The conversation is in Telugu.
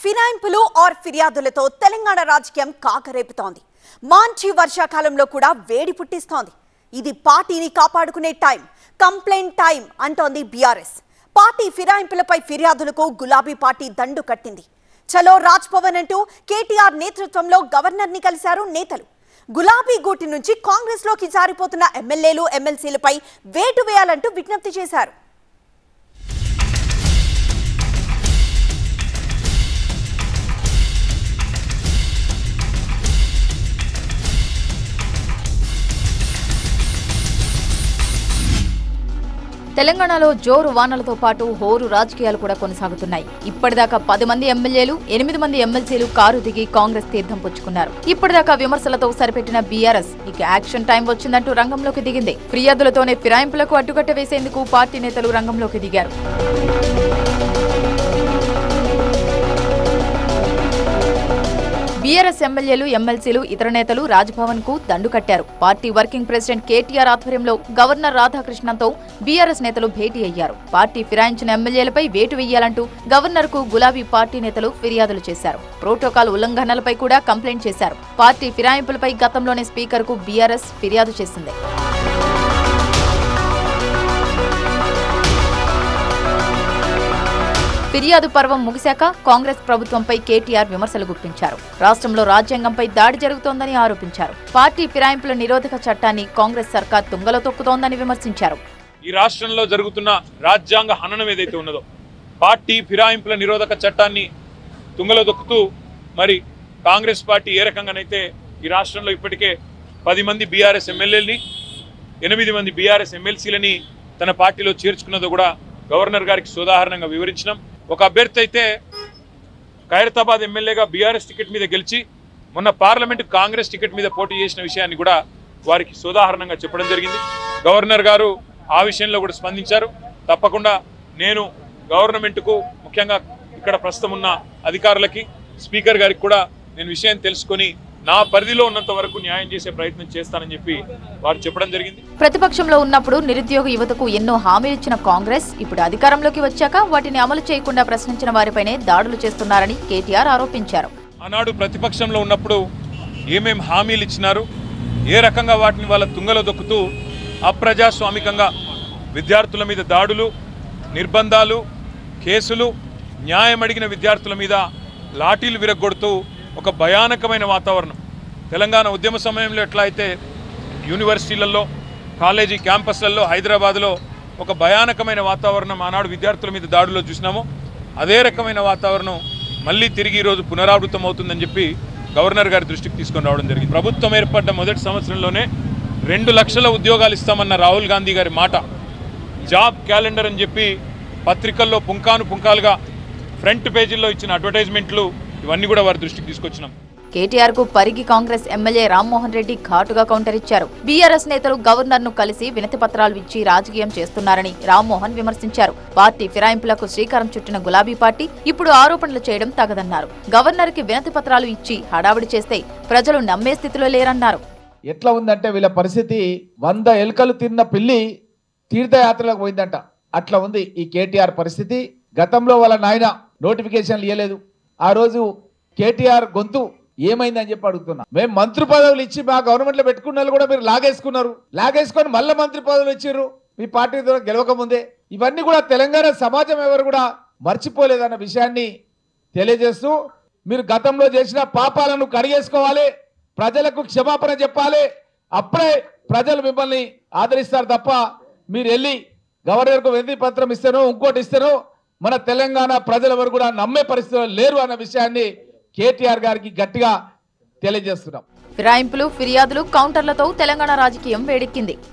ఫిరాయింపులు ఆర్ ఫిర్యాదులతో తెలంగాణ రాజకీయం కాకరేపుతోంది మాంచి వర్షాకాలంలో కూడా వేడి పుట్టిస్తోంది ఇది పార్టీని కాపాడుకునే టైం కంప్లైంట్ టైం అంటోంది బీఆర్ఎస్ పార్టీ ఫిరాయింపులపై ఫిర్యాదులకు గులాబీ పార్టీ దండు కట్టింది చలో రాజ్ భవన్ అంటూ కేటీఆర్ నేతృత్వంలో గవర్నర్ని కలిశారు నేతలు గులాబీ గూటి నుంచి కాంగ్రెస్ లోకి జారిపోతున్న ఎమ్మెల్యేలు ఎమ్మెల్సీలపై వేటు వేయాలంటూ విజ్ఞప్తి చేశారు తెలంగాణలో జోరు వానలతో పాటు హోరు రాజకీయాలు కూడా కొనసాగుతున్నాయి ఇప్పటిదాకా పది మంది ఎమ్మెల్యేలు ఎనిమిది మంది ఎమ్మెల్సీలు కారు దిగి కాంగ్రెస్ తీర్థం పుచ్చుకున్నారు ఇప్పటిదాకా విమర్శలతో సరిపెట్టిన బీఆర్ఎస్ ఇక యాక్షన్ టైం వచ్చిందంటూ రంగంలోకి దిగింది ఫిర్యాదులతోనే ఫిరాయింపులకు అడ్డుకట్ట వేసేందుకు పార్టీ నేతలు రంగంలోకి దిగారు బీఆర్ఎస్ ఎమ్మెల్యేలు ఎమ్మెల్సీలు ఇతర నేతలు రాజ్భవన్ కు దండు కట్టారు పార్టీ వర్కింగ్ ప్రెసిడెంట్ కేటీఆర్ ఆధ్వర్యంలో గవర్నర్ రాధాకృష్ణన్తో బీఆర్ఎస్ నేతలు భేటీ అయ్యారు పార్టీ ఫిరాయించిన ఎమ్మెల్యేలపై వేటు వేయాలంటూ గవర్నర్ కు గులాబీ పార్టీ నేతలు ఫిర్యాదులు చేశారు ప్రోటోకాల్ ఉల్లంఘనలపై కూడా కంప్లైంట్ చేశారు పార్టీ ఫిరాయింపులపై గతంలోనే స్పీకర్ కు బీఆర్ఎస్ ఫిర్యాదు చేసింది ఫిర్యాదు పర్వం ముగిశాక కాంగ్రెస్ ప్రభుత్వంపై కేటీఆర్ విమర్శలు గుప్పించారు రాష్ట్రంలో రాజ్యాంగంపై దాడి జరుగుతోందని ఆరోపించారు పార్టీ ఫిరాయింపుల నిరోధక చట్టాన్ని కాంగ్రెస్ సర్కార్ తుంగలో తొక్కుతోందని విమర్శించారు ఈ రాష్ట్రంలో జరుగుతున్న రాజ్యాంగ హననం ఏదైతే ఉన్నదో పార్టీ ఫిరాయింపుల నిరోధక చట్టాన్ని తుంగలో దొక్కుతూ మరి కాంగ్రెస్ పార్టీ ఏ రకంగానైతే ఈ రాష్ట్రంలో ఇప్పటికే పది మంది బీఆర్ఎస్ ఎమ్మెల్యేలని ఎనిమిది మంది బీఆర్ఎస్ ఎమ్మెల్సీలని తన పార్టీలో చేర్చుకున్నదో కూడా గవర్నర్ గారికి సోదాహరణంగా వివరించినాం ఒక అభ్యర్థి అయితే ఖైరతాబాద్ ఎమ్మెల్యేగా బీఆర్ఎస్ టికెట్ మీద గెలిచి మొన్న పార్లమెంటు కాంగ్రెస్ టికెట్ మీద పోటీ చేసిన విషయాన్ని కూడా వారికి సోదాహరణంగా చెప్పడం జరిగింది గవర్నర్ గారు ఆ విషయంలో కూడా స్పందించారు తప్పకుండా నేను గవర్నమెంట్కు ముఖ్యంగా ఇక్కడ ప్రస్తుతం ఉన్న అధికారులకి స్పీకర్ గారికి కూడా నేను విషయం తెలుసుకొని నా పరిధిలో ఉన్నంత వరకు న్యాయం చేసే ప్రయత్నం చేస్తానని చెప్పి వారు చెప్పడం జరిగింది ప్రతిపక్షంలో ఉన్నప్పుడు నిరుద్యోగ యువతకు ఎన్నో హామీలు ఇచ్చిన కాంగ్రెస్ ఇప్పుడు అధికారంలోకి వచ్చాక వాటిని అమలు చేయకుండా ప్రశ్నించిన వారిపైనే దాడులు చేస్తున్నారని కేటీఆర్ ఆరోపించారు ఆనాడు ప్రతిపక్షంలో ఉన్నప్పుడు ఏమేం హామీలు ఇచ్చినారు ఏ రకంగా వాటిని వాళ్ళ తుంగలో దొక్కుతూ అప్రజాస్వామికంగా విద్యార్థుల మీద దాడులు నిర్బంధాలు కేసులు న్యాయం అడిగిన విద్యార్థుల మీద లాఠీలు విరగొడుతూ ఒక భయానకమైన వాతావరణం తెలంగాణ ఉద్యమ సమయంలో ఎట్లా అయితే యూనివర్సిటీలలో కాలేజీ క్యాంపస్లలో హైదరాబాద్లో ఒక భయానకమైన వాతావరణం ఆనాడు విద్యార్థుల మీద దాడులో చూసినామో అదే రకమైన వాతావరణం మళ్ళీ తిరిగి ఈరోజు పునరావృతం అవుతుందని చెప్పి గవర్నర్ గారి దృష్టికి తీసుకొని రావడం జరిగింది ప్రభుత్వం ఏర్పడ్డ మొదటి సంవత్సరంలోనే రెండు లక్షల ఉద్యోగాలు ఇస్తామన్న రాహుల్ గాంధీ గారి మాట జాబ్ క్యాలెండర్ అని చెప్పి పత్రికల్లో పుంకాను పుంకాలుగా ఫ్రంట్ పేజీల్లో ఇచ్చిన అడ్వర్టైజ్మెంట్లు ఇవన్నీ కూడా వారి దృష్టికి తీసుకొచ్చినాం కేటీఆర్ కు పరిగి కాంగ్రెస్ ఎమ్మెల్యే రామ్మోహన్ రెడ్డి ఘాటుగా కౌంటర్ ఇచ్చారు బీఆర్ఎస్ నేతలు గవర్నర్ ను కలిసి వినతి పత్రాలు ఇచ్చి రాజకీయం చేస్తున్నారని రామ్మోహన్ విమర్శించారు పార్టీ ఫిరాయింపులకు శ్రీకారం చుట్టిన గులాబీ పార్టీ ఇప్పుడు ఆరోపణలు చేయడం తగదన్నారు గవర్నర్ కి వినతి పత్రాలు ఇచ్చి హడావిడి చేస్తే ప్రజలు నమ్మే స్థితిలో లేరన్నారు ఎట్లా ఉందంటే వీళ్ళ పరిస్థితి వంద ఎలుకలు తిన్న పిల్లి తీర్థయాత్రలకు పోయిందంట అట్లా ఉంది ఈ కేటీఆర్ పరిస్థితి గతంలో వాళ్ళ నాయన నోటిఫికేషన్లు ఇవ్వలేదు ఆ రోజు కేటీఆర్ గొంతు ఏమైందని చెప్పి అడుగుతున్నా మేము మంత్రి పదవులు ఇచ్చి మా గవర్నమెంట్ లో పెట్టుకున్న వాళ్ళు కూడా మీరు లాగేసుకున్నారు లాగేసుకొని మళ్ళీ మంత్రి పదవులు ఇచ్చిర్రు మీ పార్టీ ద్వారా గెలవక ముందే ఇవన్నీ కూడా తెలంగాణ సమాజం ఎవరు కూడా మర్చిపోలేదన్న విషయాన్ని తెలియజేస్తూ మీరు గతంలో చేసిన పాపాలను కడిగేసుకోవాలి ప్రజలకు క్షమాపణ చెప్పాలి అప్పుడే ప్రజలు మిమ్మల్ని ఆదరిస్తారు తప్ప మీరు వెళ్ళి గవర్నర్కు వినతి పత్రం ఇస్తానో ఇంకోటి ఇస్తానో మన తెలంగాణ ప్రజలు ఎవరు కూడా నమ్మే పరిస్థితిలో లేరు అన్న విషయాన్ని కేటీఆర్ గారికి గట్టిగా తెలియజేస్తున్నాం ఫిరాయింపులు ఫిర్యాదులు కౌంటర్లతో తెలంగాణ రాజకీయం వేడెక్కింది